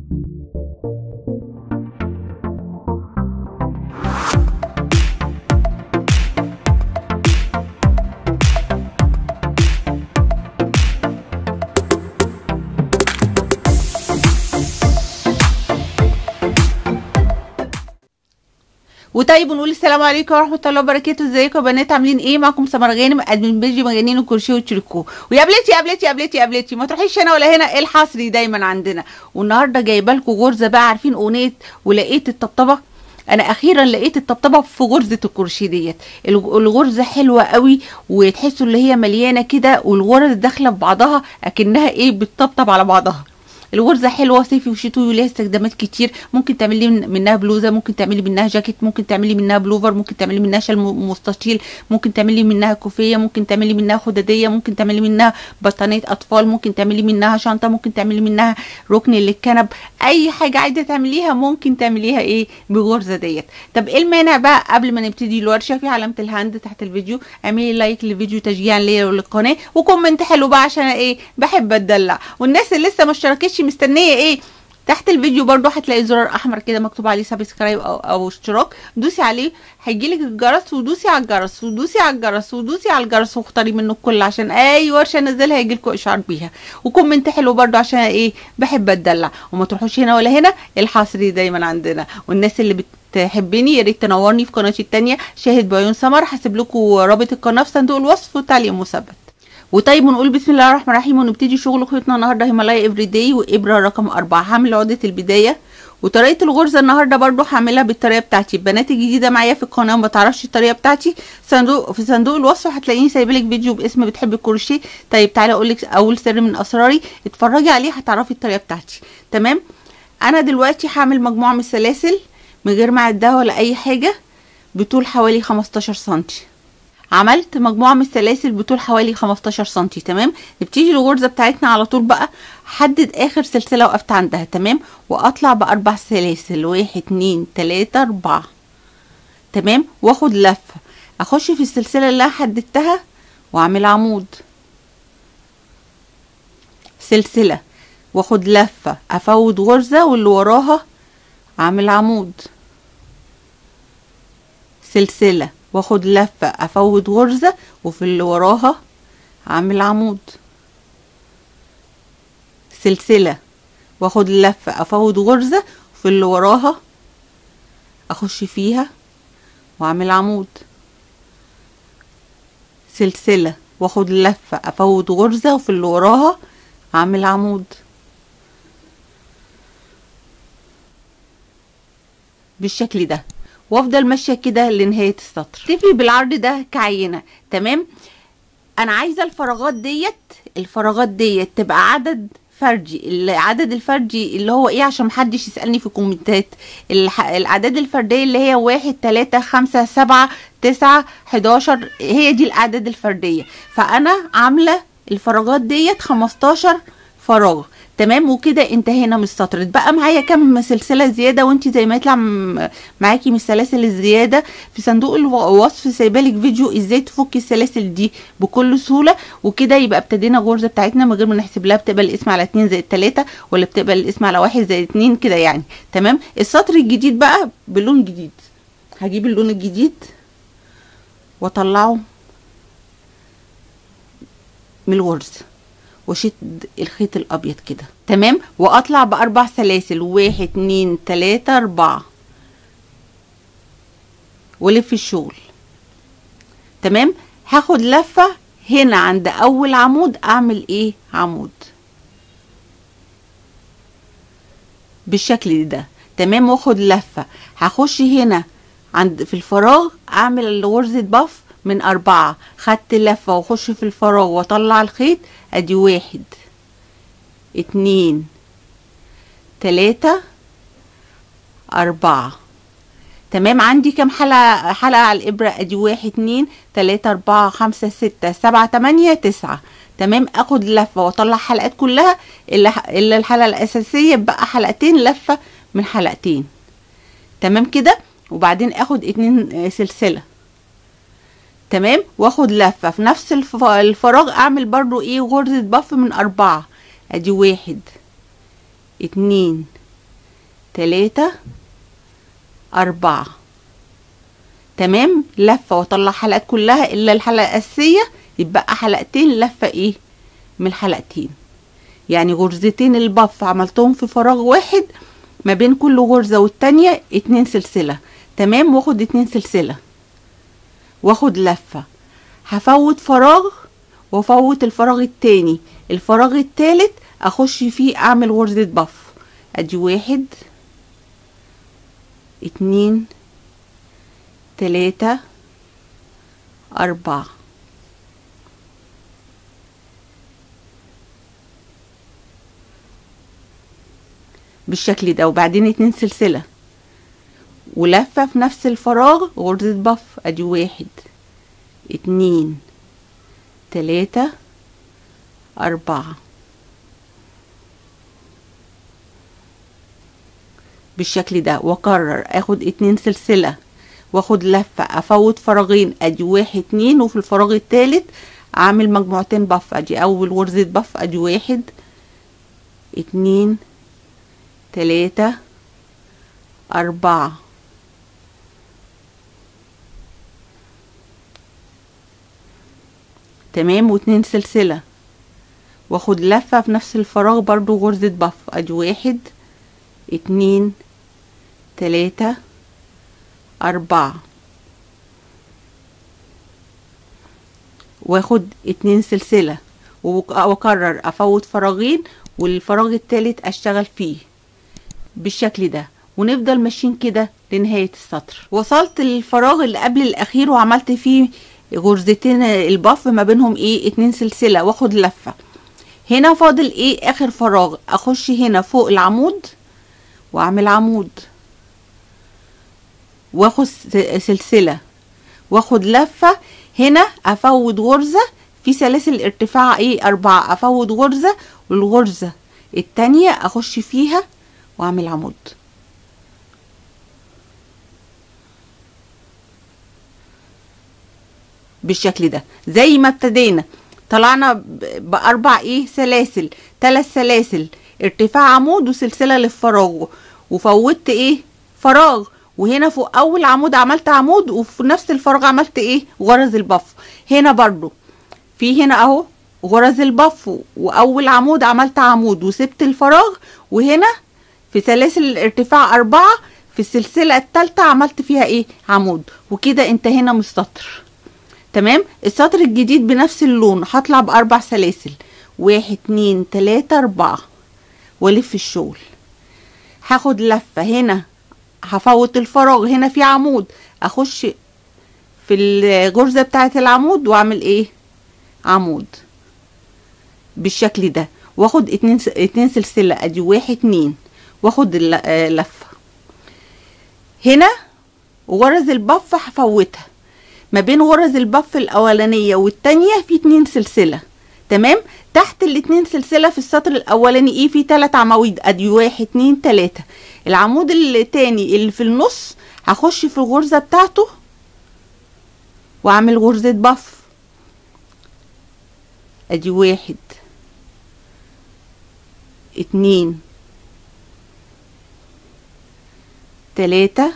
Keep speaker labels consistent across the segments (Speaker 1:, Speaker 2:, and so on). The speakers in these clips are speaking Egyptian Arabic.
Speaker 1: وطيب ونقول السلام عليكم ورحمه الله وبركاته ازيكم يا بنات عاملين ايه معاكم سمر غانم ادمن بيجي مجانين الكروشيه والتريكو ويا بليتي يا بليتي يا بليتي يا بليتي ما تروحيش هنا ولا هنا الحصري دايما عندنا والنهارده جايبه لكم غرزه بقى عارفين اغنيه ولقيت الطبطبه انا اخيرا لقيت الطبطبه في غرزه الكروشيه ديت الغ- الغرزه حلوه قوي وتحسوا اللي هي مليانه كده والغرز داخله في بعضها اكنها ايه بتطبطب على بعضها الغرزه حلوه صيفي وشتوي وليها استخدامات كتير ممكن تعملي من- منها بلوزه ممكن تعملي منها جاكيت ممكن تعملي منها بلوفر ممكن تعملي منها شال م- مستطيل ممكن تعملي منها كوفيه ممكن تعملي منها خداديه ممكن تعملي منها بطانيه اطفال ممكن تعملي منها شنطه ممكن تعملي منها ركن للكنب اي حاجه عايزه تعمليها ممكن تعمليها ايه بالغرزه ديت طب ايه المانع بقى قبل ما نبتدي الورشه في علامه الهاند تحت الفيديو اعملي لايك للفيديو تشجيعا ليا وللقناه وكومنت حلو بقى عشان ايه بحب اتدلع والناس اللي لسه ما اشتركتش مستنيه ايه تحت الفيديو برضو هتلاقي زرار احمر كده مكتوب عليه سبسكرايب او او اشتراك دوسي عليه هيجيلك الجرس ودوسي على الجرس ودوسي على الجرس ودوسي على الجرس واختاري منه الكل عشان اي ورشه انزلها يجيلكوا اشعار بيها وكومنت حلو برضو عشان ايه بحب اتدلع وما تروحوش هنا ولا هنا الحصري دايما عندنا والناس اللي بتحبني يا ريت تنورني في قناتي التانية شاهد بعيون سمر هسيب لكم رابط القناه في صندوق الوصف وتعليق مثبت وطيب ونقول بسم الله الرحمن الرحيم ونبتدي شغل خيطنا النهارده هيمالايا افري داي وابره رقم أربعة هعمل عقده البدايه وطريقه الغرزه النهارده برضو هعملها بالطريقه بتاعتي البنات الجديده معايا في القناه وما تعرفش الطريقه بتاعتي صندوق في صندوق الوصف هتلاقيني سايبه لك فيديو باسم بتحب الكروشيه طيب تعالى اقول لك اول سر من اسراري اتفرجي عليه هتعرفي الطريقه بتاعتي تمام انا دلوقتي هعمل مجموعه من السلاسل من غير ما اعدها ولا اي حاجه بطول حوالي 15 سنتي عملت مجموعة من السلاسل بطول حوالي 15 سنتي تمام نبتدي الغرزة بتاعتنا على طول بقى حدد اخر سلسلة وقفت عندها تمام واطلع باربع سلاسل واحد اتنين تلاتة اربعة تمام واخد لفة اخش في السلسلة اللي انا حددتها واعمل عمود سلسلة واخد لفة افوت غرزة واللي وراها اعمل عمود سلسلة واخد لفة افوت غرزة وفي اللي وراها اعمل عمود سلسلة واخد لفة افوت غرزة وفي اللي وراها اخش فيها واعمل عمود سلسلة واخد لفة افوت غرزة وفي اللي وراها اعمل عمود بالشكل ده وافضل ماشيه كده لنهايه السطر تفي بالعرض ده كعينه تمام انا عايزه الفراغات ديت الفراغات ديت تبقى عدد فردي العدد الفردي اللي هو ايه عشان محدش يسألني في الكومنتات الح- الاعداد الفردية اللي هي واحد تلاتة خمسة سبعة تسعة حداشر هي دي الاعداد الفردية فانا عاملة الفراغات ديت خمستاشر فراغ تمام وكده انتهينا من السطر اتبقى معايا كام سلسله زياده وانت زي ما يطلع م- معاكي من السلاسل الزياده في صندوق الوصف سايبالك فيديو ازاي تفكي السلاسل دي بكل سهوله وكده يبقى ابتدينا الغرزه بتاعتنا من غير ما نحسب لها بتبقى الاسم على اتنين زائد تلاته ولا بتبقى الاسم على واحد زائد اتنين كده يعني تمام السطر الجديد بقى بلون جديد هجيب اللون الجديد واطلعه من الغرزه وشد الخيط الابيض كده تمام واطلع باربع سلاسل واحد اتنين تلاتة اربعة ولف الشغل تمام هاخد لفة هنا عند اول عمود اعمل ايه عمود بالشكل ده تمام واخد لفة هخش هنا عند في الفراغ اعمل غرزة بف من اربعة خدت لفة واخش في الفراغ واطلع الخيط ادي واحد اتنين تلاتة اربعة تمام عندي كام حلقة حلقة على الابرة ادي واحد اتنين تلاتة اربعة خمسة ستة سبعة تمانية تسعة تمام اخد لفة واطلع حلقات كلها الا الا الحلقة الاساسية بقى حلقتين لفة من حلقتين تمام كده وبعدين اخد اتنين سلسلة تمام واخد لفة في نفس الف- الفراغ اعمل برضو ايه غرزة بف من اربعة ادي واحد اتنين تلاتة أربعة تمام لفة واطلع حلقات كلها إلا الحلقة الأساسية يبقى حلقتين لفة إيه من الحلقتين يعني غرزتين البف عملتهم في فراغ واحد ما بين كل غرزة والتانية اتنين سلسلة تمام واخد اتنين سلسلة واخد لفة هفوت فراغ وافوت الفراغ التاني الفراغ التالت اخش فيه اعمل غرزة بف ادي واحد اتنين تلاتة اربعة بالشكل ده وبعدين اتنين سلسلة ولفة في نفس الفراغ غرزة بف ادي واحد اتنين تلاتة أربعة بالشكل ده واكرر اخد اتنين سلسلة واخد لفة افوت فراغين ادي واحد اتنين وفي الفراغ التالت اعمل مجموعتين بف ادي اول غرزة بف ادي واحد اتنين تلاتة أربعة تمام واتنين سلسلة واخد لفة في نفس الفراغ برضو غرزة بف ادي واحد اتنين تلاتة أربعة واخد اتنين سلسلة واكرر افوت فراغين والفراغ التالت اشتغل فيه بالشكل ده ونفضل ماشيين كده لنهاية السطر وصلت للفراغ اللي قبل الاخير وعملت فيه غرزتين البف ما بينهم ايه اتنين سلسلة واخد لفة هنا فاضل ايه اخر فراغ اخش هنا فوق العمود واعمل عمود واخد سلسلة واخد لفة هنا افوت غرزة في سلاسل ارتفاع ايه اربعة افوت غرزة والغرزة التانية اخش فيها واعمل عمود بالشكل ده زي ما ابتدينا طلعنا باربع ايه سلاسل ثلاث سلاسل ارتفاع عمود وسلسله للفراغ وفوتت ايه فراغ وهنا فوق اول عمود عملت عمود وفي نفس الفراغ عملت ايه غرز البف هنا برضو في هنا اهو غرز البف واول عمود عملت عمود وسبت الفراغ وهنا في سلاسل الارتفاع اربعة في السلسلة التالتة عملت فيها ايه عمود وكده انتهينا من السطر تمام السطر الجديد بنفس اللون هطلع باربع سلاسل واحد اتنين تلاتة اربعة والف الشغل هاخد لفة هنا هفوت الفراغ هنا في عمود اخش في الغرزة بتاعة العمود واعمل ايه عمود بالشكل ده واخد اتنين, اتنين سلسلة ادي واحد اتنين واخد اللفة هنا غرز البف هفوتها ما بين غرز البف الاولانية والتانية في اتنين سلسلة تمام تحت الاتنين سلسلة في السطر الاولاني ايه في تلات عواميد ادي واحد اتنين تلاتة العمود التاني اللي في النص هخش في الغرزة بتاعته واعمل غرزة بف ادي واحد اتنين تلاتة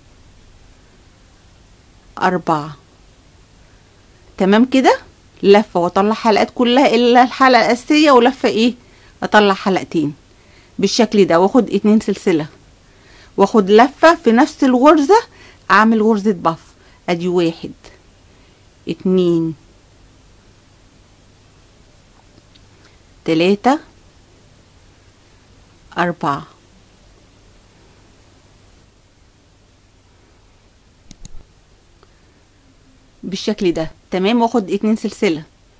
Speaker 1: أربعة تمام كده لفة واطلع حلقات كلها الا الحلقة الاساسية ولفة ايه اطلع حلقتين بالشكل ده واخد اتنين سلسلة واخد لفة في نفس الغرزة اعمل غرزة بف ادي واحد اتنين تلاتة أربعة بالشكل ده تمام واخد اتنين سلسلة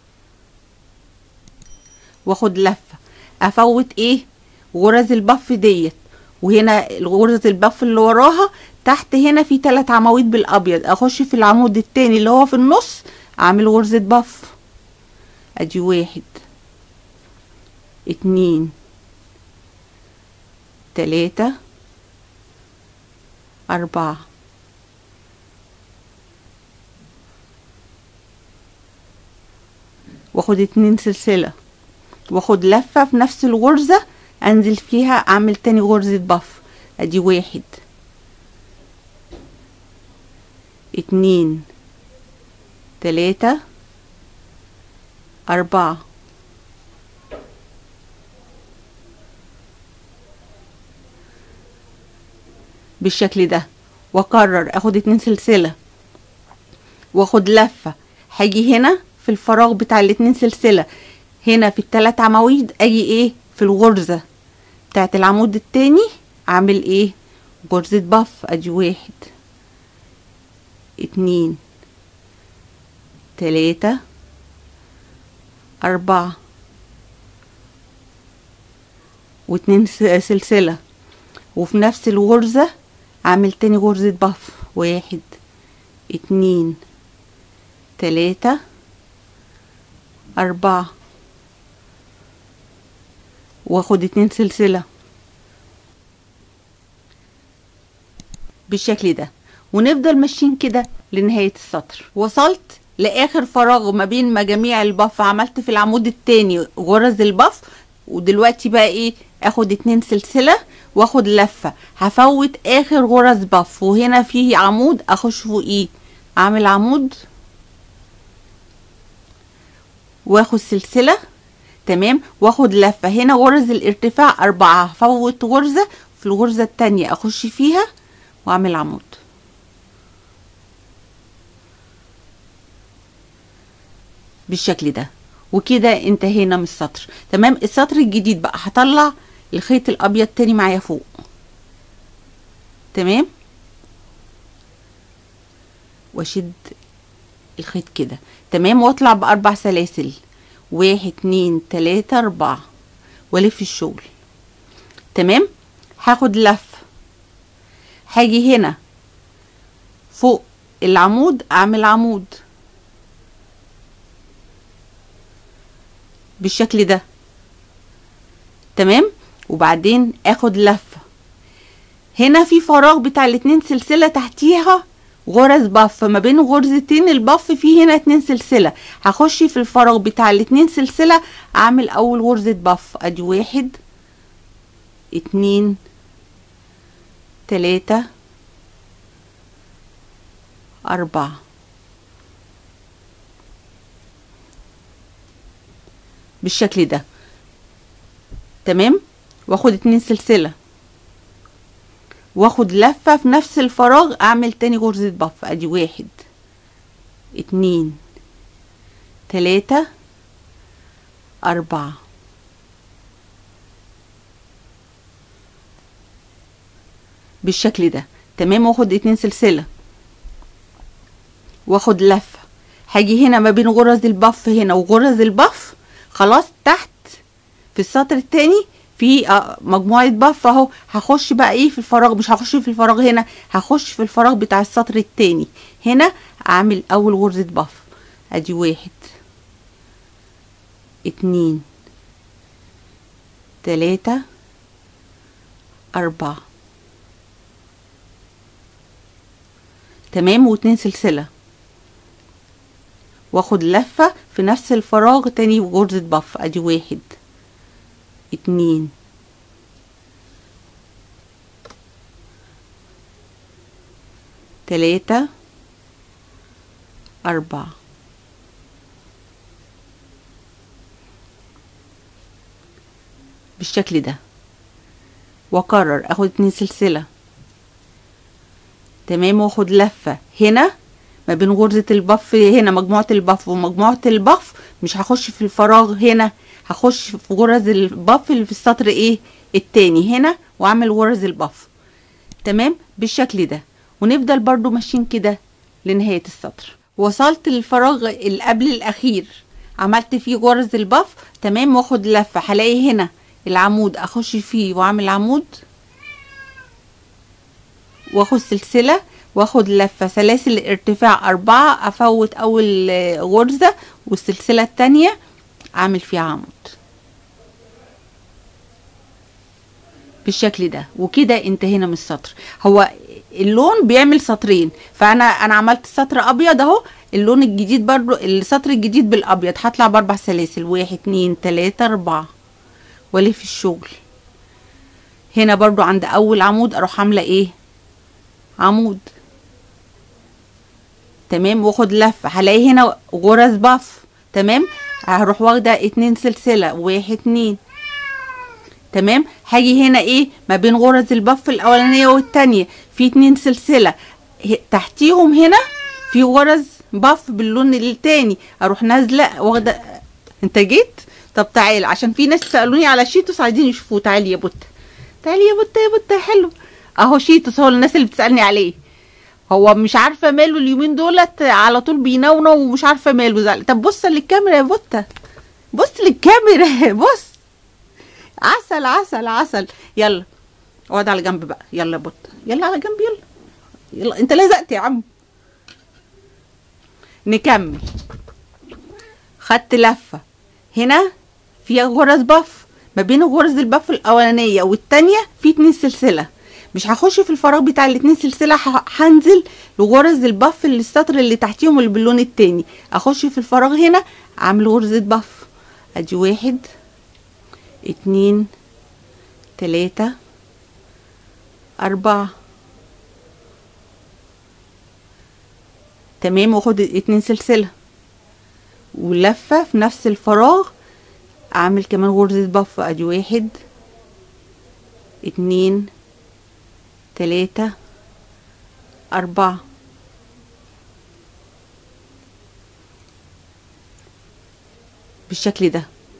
Speaker 1: واخد لفة افوت ايه غرز البف ديت وهنا غرز البف اللي وراها تحت هنا في تلات عواميد بالابيض اخش في العمود التاني اللي هو في النص اعمل غرزة بف ادي واحد اتنين تلاتة أربعة واخد اتنين سلسلة واخد لفة في نفس الغرزة انزل فيها اعمل تاني غرزة بف ادي واحد اتنين تلاتة أربعة بالشكل ده واكرر اخد اتنين سلسلة واخد لفة هاجي هنا في الفراغ بتاع الاتنين سلسلة هنا في التلات عواميد اجي ايه في الغرزة بتاعت العمود التاني اعمل ايه غرزة بف ادي واحد اتنين تلاتة أربعة واتنين س- سلسلة وفي نفس الغرزة أعمل تاني غرزة بف واحد اتنين تلاتة أربعة واخد اتنين سلسلة بالشكل ده ونفضل ماشيين كده لنهاية السطر وصلت لآخر فراغ ما بين مجاميع البف عملت في العمود التاني غرز البف ودلوقتي بقى ايه اخد اتنين سلسلة واخد لفة هفوت اخر غرز بف وهنا في عمود اخش فوقيه اعمل عمود واخد سلسلة تمام واخد لفة هنا غرز الارتفاع اربعة هفوت غرزة في الغرزة التانية اخش فيها واعمل عمود بالشكل ده وكده انتهينا من السطر تمام السطر الجديد بقى هطلع الخيط الابيض تاني معايا فوق تمام واشد الخيط كده تمام واطلع باربع سلاسل واحد اتنين تلاتة اربعة والف الشغل تمام هاخد لف هاجي هنا فوق العمود اعمل عمود بالشكل ده تمام وبعدين اخد لفة هنا في فراغ بتاع الاتنين سلسلة تحتيها غرز بف ما بين غرزتين البف في هنا اتنين سلسلة هخش في الفراغ بتاع الاتنين سلسلة اعمل اول غرزة بف ادي واحد اتنين تلاتة أربعة بالشكل ده تمام واخد اتنين سلسلة واخد لفة في نفس الفراغ اعمل تاني غرزة بف ادي واحد اتنين تلاتة اربعة بالشكل ده تمام واخد اتنين سلسلة واخد لفة هاجي هنا ما بين غرز البف هنا وغرز البف خلاص تحت في السطر التاني في آه، مجموعة بف اهو هخش بقى ايه في الفراغ مش هخش في الفراغ هنا هخش في الفراغ بتاع السطر التاني هنا اعمل اول غرزة بف ادي واحد اتنين تلاتة اربعة تمام واتنين سلسلة واخد لفة في نفس الفراغ تاني غرزة بف ادي واحد اتنين تلاتة أربعة بالشكل ده واكرر اخد اتنين سلسلة تمام واخد لفة هنا ما بين غرزة البف هنا مجموعة البف ومجموعة البف مش هخش في الفراغ هنا هخش في غرز البف اللي في السطر ايه التاني هنا واعمل غرز البف تمام بالشكل ده ونفضل برضو ماشيين كده لنهاية السطر وصلت للفراغ اللي قبل الاخير عملت فيه غرز البف تمام واخد لفة هلاقي هنا العمود اخش فيه واعمل عمود واخد سلسلة واخد لفة سلاسل ارتفاع اربعة افوت اول آه، غرزة والسلسلة التانية اعمل فيها عمود بالشكل ده وكده انتهينا من السطر هو اللون بيعمل سطرين فانا انا عملت سطر ابيض اهو اللون الجديد برضو السطر الجديد بالابيض هطلع باربع سلاسل واحد اتنين تلاتة اربعة والف الشغل هنا برضو عند اول عمود اروح عامله ايه عمود تمام واخد لفه هلاقي هنا غرز بف تمام هروح واخده اتنين سلسله واحد اتنين تمام هاجي هنا ايه ما بين غرز البف الاولانيه والتانية في اتنين سلسله ه- تحتيهم هنا في غرز بف باللون التاني اروح نازله واخده انت جيت طب تعال عشان في ناس سالوني على شيتوس عايزين يشوفوه تعالي يا بت تعالي يا بت يا بت حلو اهو شيتوس هو الناس اللي بتسالني عليه هو مش عارفه ماله اليومين دولت على طول بينونو ومش عارفه ماله زعل طب بص للكاميرا يا بوته بص للكاميرا بص عسل عسل عسل يلا اقعد على جنب بقى يلا يا بوته يلا على جنب يلا يلا انت لزقت يا عم نكمل خدت لفه هنا فيها غرز بف ما بين غرز البف الاولانيه والتانية في اتنين سلسله مش هخش في الفراغ بتاع الاتنين سلسله ه- هنزل لغرز البف اللي السطر اللي تحتيهم اللي باللون التاني اخش في الفراغ هنا اعمل غرزه بف ادي واحد اتنين تلاتة أربعة تمام واخد اتنين سلسلة ولفة في نفس الفراغ اعمل كمان غرزة بف ادي واحد اتنين تلاتة أربعة بالشكل ده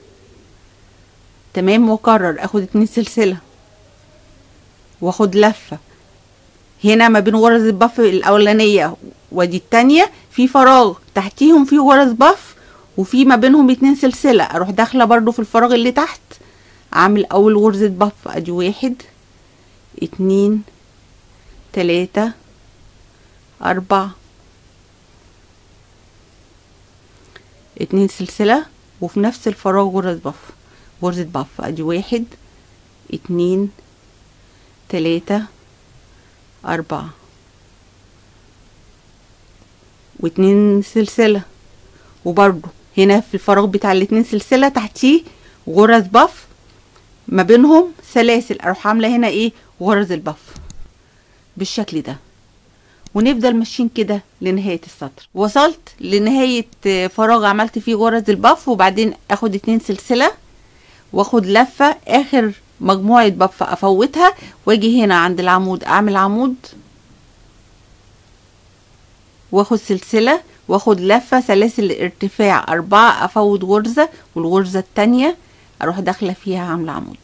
Speaker 1: تمام واكرر اخد اتنين سلسلة واخد لفة هنا ما بين غرز البف الاولانية ودي التانية في فراغ تحتيهم في غرز بف وفي ما بينهم اتنين سلسلة اروح داخلة برضو في الفراغ اللي تحت اعمل اول غرزة بف ادي واحد اتنين تلاتة اربعة اتنين سلسلة وفي نفس الفراغ غرز بف غرزة بف ادي واحد اتنين تلاتة أربعة واتنين سلسلة وبرضو هنا في الفراغ بتاع الاتنين سلسلة تحتيه غرز بف ما بينهم سلاسل اروح عاملة هنا ايه غرز البف بالشكل ده ونفضل ماشيين كده لنهاية السطر وصلت لنهاية آه، فراغ عملت فيه غرز البف وبعدين اخد اتنين سلسلة واخد لفة اخر مجموعة بف افوتها واجي هنا عند العمود اعمل عمود واخد سلسلة واخد لفة سلاسل ارتفاع اربعة افوت غرزة والغرزة التانية اروح داخلة فيها عاملة عمود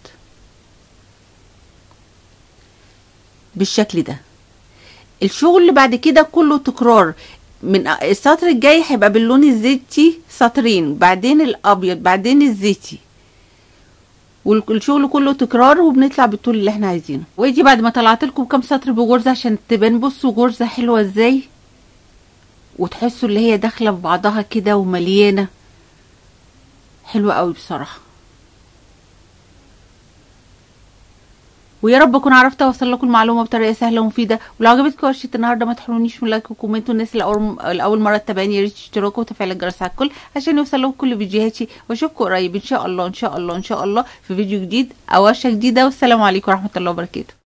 Speaker 1: بالشكل ده الشغل اللي بعد كده كله تكرار من السطر الجاي هيبقى باللون الزيتي سطرين بعدين الابيض بعدين الزيتي والشغل كله تكرار وبنطلع بالطول اللي احنا عايزينه واجي بعد ما طلعت لكم كام سطر بغرزه عشان تبان بصوا غرزه حلوه ازاي وتحسوا اللي هي داخله في بعضها كده ومليانه حلوه قوي بصراحه ويا رب اكون عرفت اوصل لكم المعلومه بطريقه سهله ومفيده ولو عجبتكم ورشه النهارده ما تحرمونيش من لايك وكومنت والناس اللي اول الاول مره تتابعني يا ريت تشتركوا وتفعيل الجرس على الكل عشان يوصل لكم كل فيديوهاتي واشوفكم قريب ان شاء الله ان شاء الله ان شاء الله في فيديو جديد او ورشه جديده والسلام عليكم ورحمه الله وبركاته